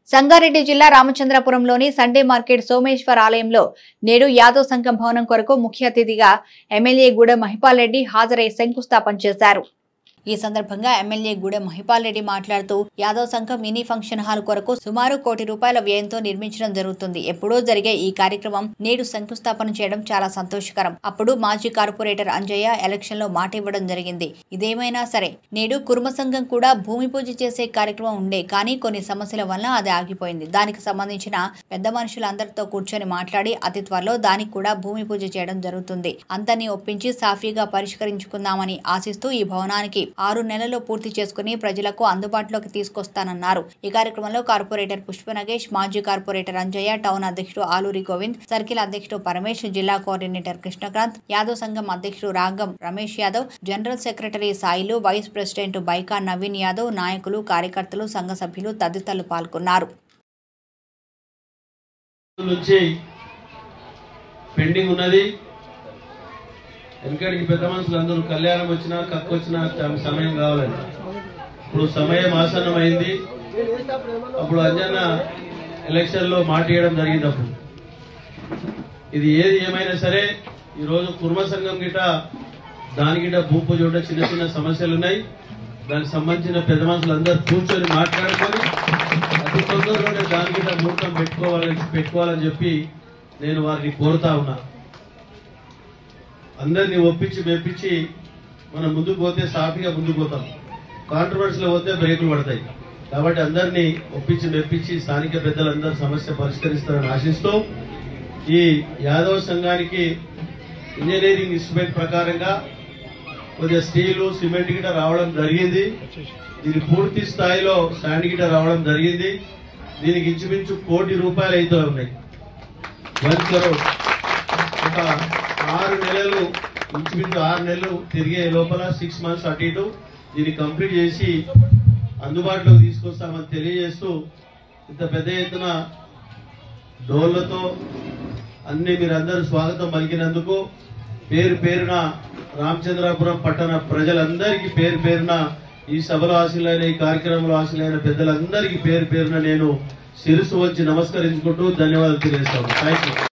సంగారెడ్డి జిల్లా రామచంద్రపురంలోని Sunday market Someshwar ఆలయంలో నేడు యాదవ్ సంఘం భవనం కొరకు ముఖ్య అతిథిగా ఎమ్మెల్యే గూడెం మహిపాల్ రెడ్డి హాజరై శంకుస్థాపన చేశారు ఈ సందర్భంగా ఎమ్మెల్యే గూడెం మహిపాల్ రెడ్డి మాట్లాడుతూ యాదవ్ సంఘం మినీ ఫంక్షన్ హాల్ కొరకు సుమారు కోటి రూపాయల వ్యయంతో నిర్మించడం జరుగుతుంది ఎప్పుడో జరిగే ఈ కార్యక్రమం నేడు శంకుస్థాపన చేయడం చాలా సంతోషకరం అప్పుడు మాజీ కార్పొరేటర్ అంజయ్య ఎలక్షన్ లో మాట ఇవ్వడం జరిగింది ఇదేమైనా సరే నేడు కుర్మ సంఘం కూడా భూమి పూజ చేసే కార్యక్రమం ఉండే కానీ కొన్ని సమస్యల వల్ల అది ఆగిపోయింది దానికి సంబంధించిన పెద్ద మనుషులందరితో కూర్చొని మాట్లాడి అతి త్వరలో దానికి కూడా భూమి పూజ చేయడం జరుగుతుంది అంతని ఒప్పించి సాఫీగా పరిష్కరించుకుందామని ఆశిస్తూ ఈ భవనానికి ఆరు నెలల్లో పూర్తి చేసుకుని ప్రజలకు అందుబాటులోకి తీసుకొస్తానన్నారు ఈ కార్యక్రమంలో కార్పొరేటర్ పుష్ప నగేష్ మాజీ కార్పొరేటర్ అంజయ్య టౌన్ అధ్యక్షుడు ఆలూరి గోవింద్ సర్కిల్ అధ్యక్షుడు పరమేష్ జిల్లా కోఆర్డినేటర్ కృష్ణకాంత్ యాదవ్ సంఘం అధ్యక్షుడు Ragam Ramesh Yadav general secretary Sailu vice president Baika Naveen Yadav నాయకులు కార్యకర్తలు సంఘ సభ్యులు తదితరులు పాల్గొన్నారు నుంచి పెండింగ్ ఉన్నది వెనకడికి పెద్ద మనుషులు అందరూ కళ్యాణం వచ్చినా కక్కు వచ్చినా తమ సమయం కావాలని ఇప్పుడు సమయం ఆసన్నమైంది అప్పుడు అంజన్న ఎలక్షన్ లో మాట ఇవ్వడం జరిగింది అప్పుడు ఇది ఏది ఏమైనా సరే ఈ రోజు కుర్మ సంఘం గిట దాని గిట భూ పూజ ఉంటే చిన్న చిన్న సమస్యలు ఉన్నాయి దానికి సంబంధించిన పెద్ద మనుషులు అందరూ కూర్చొని మాట్లాడుకొని అతి తొందరలోనే దాని గిట ముహూర్తం పెట్టుకోవాలని పెట్టుకోవాలని చెప్పి నేను వారిని కోరుతా ఉన్నా అందరినీ ఒప్పించి మెప్పించి మనం ముందుకు పోతే సాఫీగా ముందుకు పోతాం కాంట్రవర్సీలో పోతే బ్రేకులు పడతాయి కాబట్టి అందరినీ ఒప్పించి మెప్పించి స్థానిక పెద్దలందరూ సమస్య పరిష్కరిస్తారని ఆశిస్తూ ఈ యాదవ సంఘానికి ఇంజనీరింగ్ ఇన్స్ట్రుమెంట్ ప్రకారంగా కొద్దిగా స్టీలు సిమెంట్ గిట రావడం జరిగింది దీని పూర్తి స్థాయిలో శాండ్ గిట రావడం జరిగింది దీనికి ఇంచుమించు కోటి రూపాయలు అయితే ఉన్నాయి వన్ కరోడ్ ఒక ఆరు నెలలు ఇంచుమించు ఆరు నెలలు తిరిగే లోపల సిక్స్ మంత్స్ అటు ఇటు దీన్ని కంప్లీట్ చేసి అందుబాటులోకి తీసుకొస్తామని తెలియజేస్తూ ఇంత పెద్ద ఎత్తున డోళ్లతో అన్ని మీరందరూ స్వాగతం పలికినందుకు పేరు పేరున రామచంద్రాపురం పట్టణ ప్రజలందరికీ పేరు పేరున ఈ సభలో ఆశలైన ఈ కార్యక్రమంలో ఆశలైన పెద్దలందరికీ పేరు పేరున నేను శిరసు వచ్చి నమస్కరించుకుంటూ ధన్యవాదాలు తెలియజేస్తాను థ్యాంక్ యూ